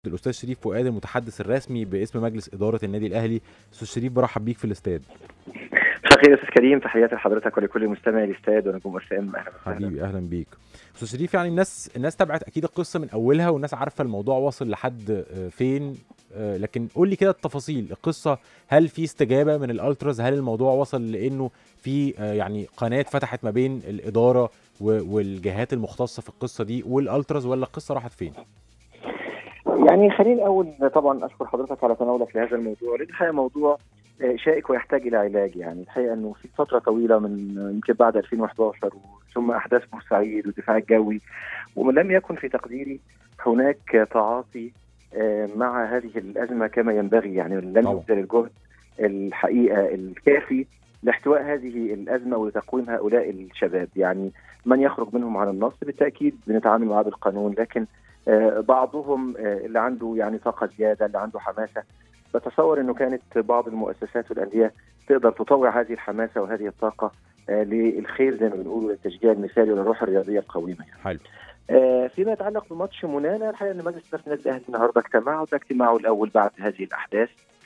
الاستاذ شريف فؤاد المتحدث الرسمي باسم مجلس اداره النادي الاهلي استاذ شريف برحب بيك في الاستاد مساء الخير يا استاذ كريم تحياتي لحضرتك ولكل مستمع الاستاد ونجوم اف ام اهلا وسهلا حبيبي اهلا بيك استاذ شريف يعني الناس الناس تابعت اكيد القصه من اولها والناس عارفه الموضوع واصل لحد آه، فين آه، لكن قول لي كده التفاصيل القصه هل في استجابه من الالتراز هل الموضوع وصل لانه في آه، يعني قناه فتحت ما بين الاداره و- والجهات المختصه في القصه دي والالتراز ولا القصه راحت فين يعني خليني الاول طبعا اشكر حضرتك على تناولك لهذا الموضوع لان الحقيقه موضوع آه، شائك ويحتاج الى علاج يعني الحقيقه انه في فتره طويله من آه، يمكن بعد 2011 ثم احداث بورسعيد والدفاع الجوي ولم يكن في تقديري هناك تعاطي آه، مع هذه الازمه كما ينبغي يعني لم طبعا. يبذل الجهد الحقيقه الكافي لاحتواء هذه الازمه ولتقويم هؤلاء الشباب يعني من يخرج منهم عن النص بالتاكيد بنتعامل معاه بالقانون لكن آه، بعضهم آه، اللي عنده يعني طاقه زياده اللي عنده حماسه بتصور انه كانت بعض المؤسسات والانديه تقدر تطوع هذه الحماسه وهذه الطاقه آه، للخير زي ما بنقول للتشجيع المثالي وللروح الرياضيه القويمه يعني. حلو آه، فيما يتعلق بماتش منانا الحقيقه ان مجلس اداره النادي الاهلي النهارده اجتمعوا ده اجتماعه الاول بعد هذه الاحداث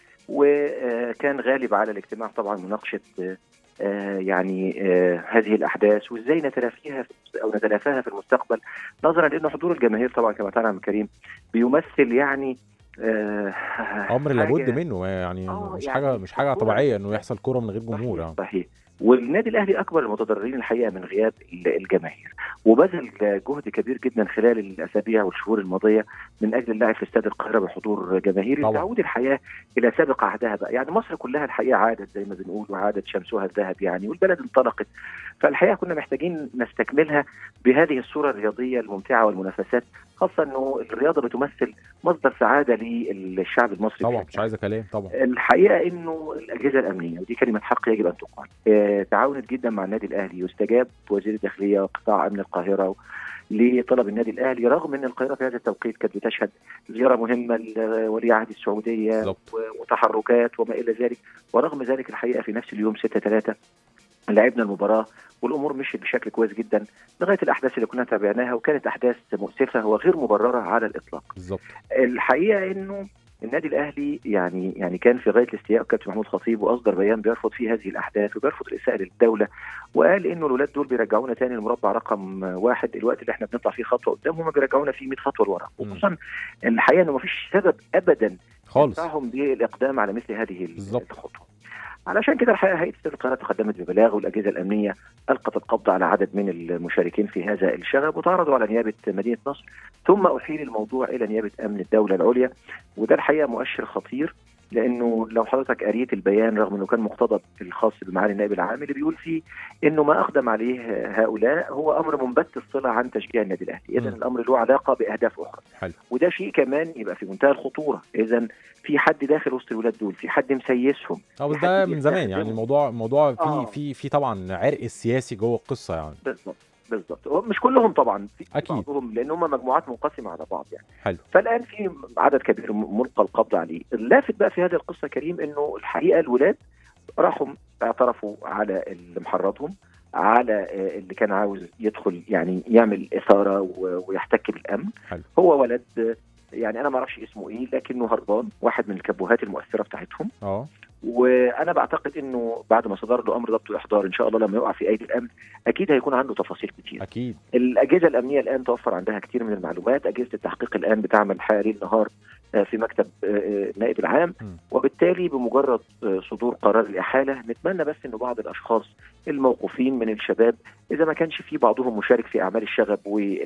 وكان غالب على الاجتماع طبعا مناقشه آه، آه، يعني آه، هذه الاحداث وازاي نتلافيها في- او نتلافاها في المستقبل نظرا لانه حضور الجماهير طبعا كما تعلم كريم بيمثل يعني آه، امر حاجة- لابد منه يعني آه، مش يعني حاجه مش حاجه هو- طبيعيه انه يحصل كوره من غير جمهور صحيح, يعني. صحيح والنادي الاهلي اكبر المتضررين الحقيقه من غياب ال- الجماهير وبذل جهد كبير جدا خلال الاسابيع والشهور الماضيه من اجل اللعب في استاد القاهره بحضور جماهيري طبعا. تعود الحياه الى سابق عهدها بقى يعني مصر كلها الحقيقه عادت زي ما بنقول وعادت شمسها الذهب يعني والبلد انطلقت فالحقيقه كنا محتاجين نستكملها بهذه الصوره الرياضيه الممتعه والمنافسات خاصه انه الرياضه بتمثل مصدر سعاده للشعب المصري طبعا بشكل مش عايزه كلام طبعا الحقيقه انه الاجهزه الامنيه ودي كلمه حق يجب ان تقال آه، تعاونت جدا مع النادي الاهلي واستجاب وزير الداخليه وقطاع امن القاهره لطلب النادي الاهلي رغم ان القاهره في هذا التوقيت كانت بتشهد زياره مهمه لولي عهد السعوديه بالظبط. و- وتحركات وما الى ذلك ورغم ذلك الحقيقه في نفس اليوم 6 3 لعبنا المباراه والامور مشيت بشكل كويس جدا لغايه الاحداث اللي كنا تابعناها وكانت احداث مؤسفه وغير مبرره على الاطلاق بالظبط الحقيقه انه النادي الاهلي يعني يعني كان في غايه الاستياء كابتن محمود خطيب واصدر بيان بيرفض فيه هذه الاحداث وبيرفض الاساءه للدوله وقال انه الاولاد دول بيرجعونا تاني لمربع رقم واحد الوقت اللي احنا بنطلع فيه خطوه قدام هم بيرجعونا فيه 100 خطوه لورا مم. وخصوصا الحقيقه انه مفيش سبب ابدا خالص يدفعهم بالاقدام على مثل هذه بالظبط. الخطوه علشان كده الحقيقه هيئه استاد القاهره تقدمت ببلاغ والاجهزه الامنيه القت القبض على عدد من المشاركين في هذا الشغب وتعرضوا على نيابه مدينه نصر ثم احيل الموضوع الى نيابه امن الدوله العليا وده الحقيقه مؤشر خطير لانه لو حضرتك قريت البيان رغم انه كان مقتضب الخاص بمعالي النائب العام اللي بيقول فيه انه ما اقدم عليه هؤلاء هو امر منبت الصله عن تشجيع النادي الاهلي، اذا مم. الامر له علاقه باهداف اخرى. حلو. وده شيء كمان يبقى في منتهى الخطوره، اذا في حد داخل وسط الولاد دول، في حد مسيسهم، اه بس في ده حد من زمان يعني بيستخدمه. الموضوع الموضوع في آه. في في طبعا عرق السياسي جوه القصه يعني بالظبط بالظبط هو مش كلهم طبعا في أكيد. بعضهم لان هم مجموعات منقسمه على بعض يعني حلو. فالان في عدد كبير م- ملقى القبض عليه اللافت بقى في هذه القصه كريم انه الحقيقه الولاد راحوا اعترفوا على اللي محرضهم على آه، اللي كان عاوز يدخل يعني يعمل اثاره و- ويحتك بالامن حلو. هو ولد آه، يعني انا ما اعرفش اسمه ايه لكنه هربان واحد من الكبوهات المؤثره بتاعتهم اه وانا بعتقد انه بعد ما صدر له امر ضبط واحضار ان شاء الله لما يقع في ايدي الامن اكيد هيكون عنده تفاصيل كتير اكيد الاجهزه الامنيه الان توفر عندها كثير من المعلومات اجهزه التحقيق الان بتعمل حوالي النهار آه، في مكتب آه، آه، النائب العام م. وبالتالي بمجرد آه، صدور قرار الاحاله نتمنى بس انه بعض الاشخاص الموقوفين من الشباب اذا ما كانش في بعضهم مشارك في اعمال الشغب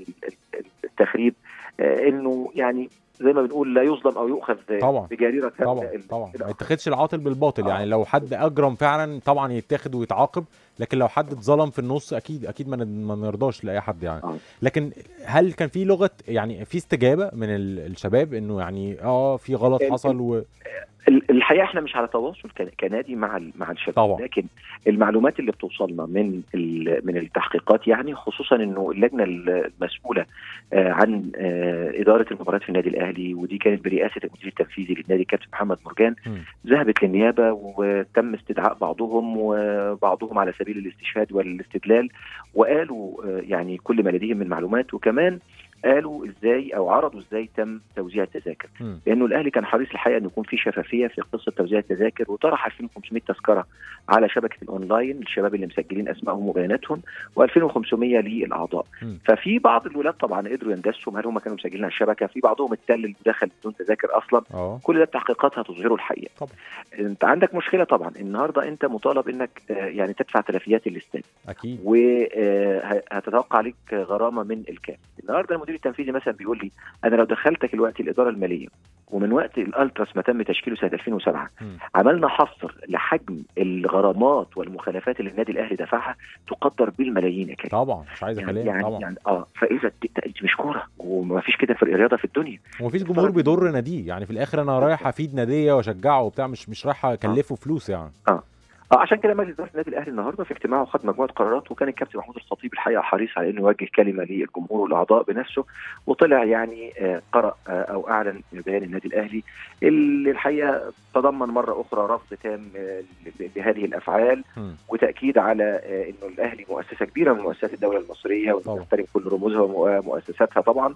والتخريب انه يعني زي ما بنقول لا يظلم او يؤخذ طبعا. بجريره طبعا هؤلاء ال- طبعا ما الآخرين. يتخذش العاطل بالباطل آه. يعني لو حد اجرم فعلا طبعا يتاخد ويتعاقب لكن لو حد اتظلم في النص اكيد اكيد ما ن- ما نرضاش لاي حد يعني آه. لكن هل كان في لغه يعني في استجابه من ال- الشباب انه يعني اه في غلط ال- حصل و... ال- الحقيقه احنا مش على تواصل ك- كنادي مع ال- مع الشباب طبعا. لكن المعلومات اللي بتوصلنا من ال- من التحقيقات يعني خصوصا انه اللجنه المسؤوله آه، عن آه، اداره المباريات في النادي الاهلي ودي كانت برئاسه المدير التنفيذي للنادي كابتن محمد مرجان م. ذهبت للنيابه وتم استدعاء بعضهم وبعضهم على سبيل الاستشهاد والاستدلال وقالوا آه، يعني كل ما لديهم من معلومات وكمان قالوا ازاي او عرضوا ازاي تم توزيع التذاكر مم. لانه الاهلي كان حريص الحقيقه ان يكون في شفافيه في قصه توزيع التذاكر وطرح 2500 تذكره على شبكه الاونلاين الشباب اللي مسجلين اسمائهم وبياناتهم و2500 للاعضاء مم. ففي بعض الولاد طبعا قدروا يندسهم هل هم كانوا مسجلين على الشبكه في بعضهم اتسلل ودخل بدون تذاكر اصلا اه كل ده التحقيقات هتظهره الحقيقه طبعا. انت عندك مشكله طبعا النهارده انت مطالب انك آه، يعني تدفع تلفيات الاستاد اكيد وهتتوقع عليك غرامه من الكاف النهارده المدير التنفيذي مثلا بيقول لي انا لو دخلتك الوقت الاداره الماليه ومن وقت الالتراس ما تم تشكيله سنه 2007 مم. عملنا حصر لحجم الغرامات والمخالفات اللي النادي الاهلي دفعها تقدر بالملايين يا كريم طبعا مش عايز يعني كلام يعني, طبعا يعني اه فاذا دي- دي مش كوره وما فيش كده في الرياضه في الدنيا ومفيش جمهور بيضر ناديه يعني في الاخر انا رايح افيد ناديه واشجعه وبتاع مش مش رايح اكلفه فلوس يعني اه عشان كده مجلس اداره النادي الاهلي النهارده في اجتماعه خد مجموعه قرارات وكان الكابتن محمود الخطيب الحقيقه حريص على انه يوجه كلمه للجمهور والاعضاء بنفسه وطلع يعني آه، قرا آه، او اعلن بيان النادي الاهلي اللي الحقيقه تضمن مره اخرى رفض تام آه، ل- لهذه الافعال مم. وتاكيد على آه، انه الاهلي مؤسسه كبيره من مؤسسات الدوله المصريه طبعا. وتحترم كل رموزها ومؤسساتها طبعا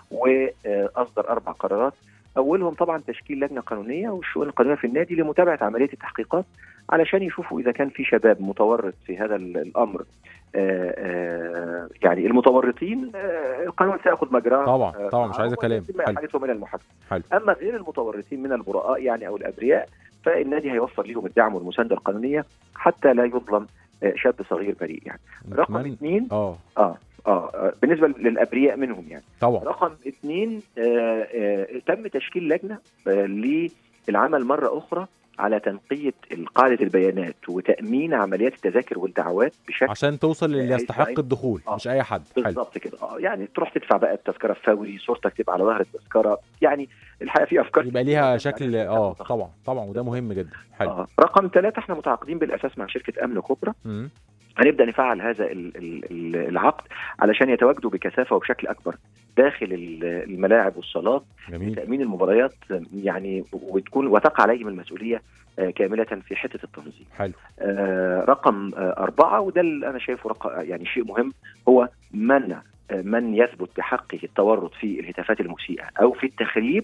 واصدر اربع قرارات اولهم طبعا تشكيل لجنه قانونيه والشؤون القانونيه في النادي لمتابعه عمليه التحقيقات علشان يشوفوا اذا كان في شباب متورط في هذا ال- الامر آه، آه، يعني المتورطين آه، القانون سياخذ مجراه طبعا آه، طبعا مش عايز معهم كلام ويتم حلو حاجتهم الى المحاكمه حلو. اما غير المتورطين من البراء يعني او الابرياء فالنادي هيوفر لهم الدعم والمسانده القانونيه حتى لا يظلم آه، شاب صغير بريء يعني رقم نتمنى- اثنين اه اه اه آه، بالنسبه للابرياء منهم يعني طبعا رقم اثنين آه آه تم تشكيل لجنه آه للعمل مره اخرى على تنقيه قاعده البيانات وتامين عمليات التذاكر والدعوات بشكل عشان توصل للي عايز- يستحق عايز- الدخول آه. مش اي حد حلو بالظبط كده اه يعني تروح تدفع بقى التذكره الفوري صورتك تبقى على ظهر التذكره يعني الحقيقه في افكار يبقى كتير ليها جداً شكل يعني اه متخصصة. طبعا طبعا وده مهم جدا حلو آه. رقم ثلاثة احنا متعاقدين بالاساس مع شركه امن كبرى مم. هنبدا نفعل هذا ال- ال- ال- العقد علشان يتواجدوا بكثافه وبشكل اكبر داخل ال- الملاعب والصالات جميل تامين المباريات يعني وتكون وتقع عليهم المسؤوليه آه، كامله في حته التنظيم. حلو آه، رقم آه، اربعه وده اللي انا شايفه رقم يعني شيء مهم هو منع آه، من يثبت بحقه التورط في الهتافات المسيئه او في التخريب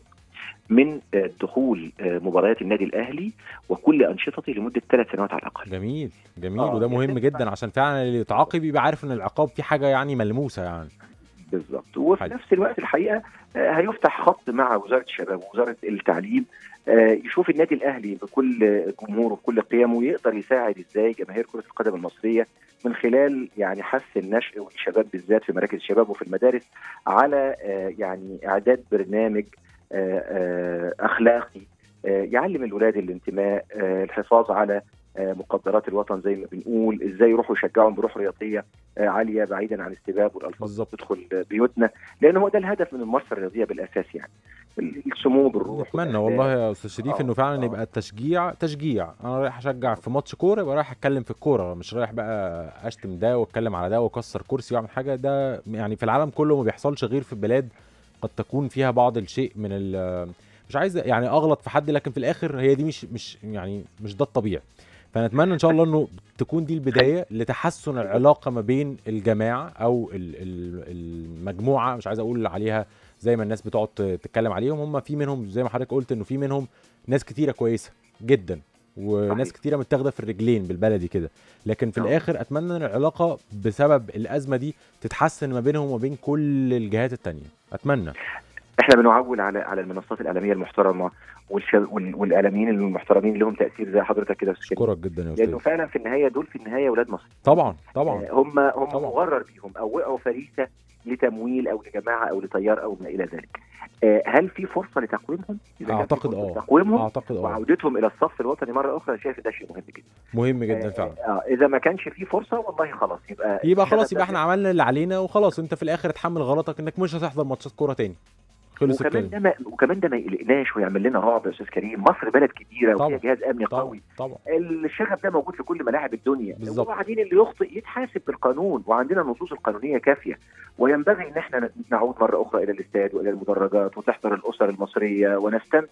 من آه، دخول آه، مباريات النادي الاهلي وكل انشطته لمده ثلاث سنوات على الاقل. جميل جميل آه، وده مهم يعني جدا عشان فعلا اللي يتعاقب يبقى عارف ان العقاب في حاجه يعني ملموسه يعني بالظبط وفي حلو. نفس الوقت الحقيقه آه، هيفتح خط مع وزاره الشباب ووزاره التعليم آه، يشوف النادي الاهلي بكل جمهوره بكل قيمه يقدر يساعد ازاي جماهير كره القدم المصريه من خلال يعني حث النشء والشباب بالذات في مراكز الشباب وفي المدارس على آه، يعني اعداد برنامج آه، آه، اخلاقي آه، يعلم الولاد الانتماء آه، الحفاظ على آه، مقدرات الوطن زي ما بنقول ازاي يروحوا يشجعهم بروح رياضيه آه، عاليه بعيدا عن السباب والالفاظ بالظبط. تدخل بيوتنا لان هو ده الهدف من الممارسه الرياضيه بالاساس يعني السمو بالروح اتمنى والأخلاق. والله يا استاذ شريف آه، انه فعلا آه. يبقى التشجيع تشجيع انا رايح اشجع في ماتش كوره يبقى رايح اتكلم في الكوره مش رايح بقى اشتم ده واتكلم على ده واكسر كرسي واعمل حاجه ده يعني في العالم كله ما بيحصلش غير في بلاد قد تكون فيها بعض الشيء من ال مش عايز يعني اغلط في حد لكن في الاخر هي دي مش مش يعني مش ده الطبيعي فنتمنى ان شاء الله انه تكون دي البدايه لتحسن العلاقه ما بين الجماعه او ال- ال- المجموعه مش عايز اقول عليها زي ما الناس بتقعد ت- تتكلم عليهم هم في منهم زي ما حضرتك قلت انه في منهم ناس كتيره كويسه جدا وناس صحيح. كتيره متاخده في الرجلين بالبلدي كده لكن في آه. الاخر اتمنى ان العلاقه بسبب الازمه دي تتحسن ما بينهم وما بين كل الجهات التانية اتمنى احنا بنعول على على المنصات الاعلاميه المحترمه والش- وال- والاعلاميين المحترمين اللي لهم تاثير زي حضرتك كده يا أستاذ كريم. اشكرك جدا يا لانه استاذ فعلا في النهايه دول في النهايه اولاد مصر طبعا طبعا آه، هم هم طبعاً. مغرر بيهم او وقعوا فريسه لتمويل او لجماعه او لتيار او ما الى ذلك آه، هل في فرصه لتقويمهم؟ إذا كان في اعتقد فرصة اه لتقويمهم اعتقد اه وعودتهم الى الصف الوطني مره اخرى شايف ده شيء مهم جدا مهم جدا آه، فعلا اه اذا ما كانش في فرصه والله خلاص يبقى يبقى خلاص الهدف يبقى ده احنا عملنا اللي علينا وخلاص انت في الاخر اتحمل غلطك انك مش هتحضر ماتشات كوره تاني خلص وكمان الكلام ده ما وكمان ده ما يقلقناش ويعمل لنا رعب يا استاذ كريم مصر بلد كبيره طبعاً. وفيها جهاز امني طبعا قوي طبعا الشغف ده موجود في كل ملاعب الدنيا بالظبط. وبعدين اللي يخطئ يتحاسب بالقانون وعندنا النصوص القانونيه كافيه وينبغي ان احنا نعود مره اخرى الى الاستاد والى المدرجات وتحضر الاسر المصريه ونستمتع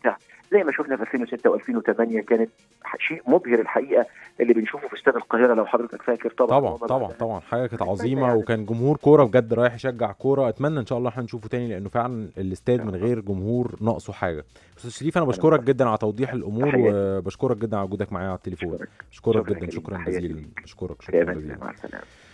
زي ما شفنا في 2006 و2008 كانت شيء مبهر الحقيقه اللي بنشوفه في استاد القاهره لو حضرتك فاكر طبعا طبعا طبعا طبعا حاجه كانت عظيمه وكان جمهور كوره بجد رايح يشجع كوره اتمنى ان شاء الله احنا نشوفه تاني لانه فعلا الاستاد من غير جمهور ناقصه حاجه استاذ شريف انا بشكرك جدا على توضيح الامور وبشكرك جدا على وجودك معايا على التليفون بشكرك جدا شكرا جزيلا بشكرك شكرا جزيلا مع السلامه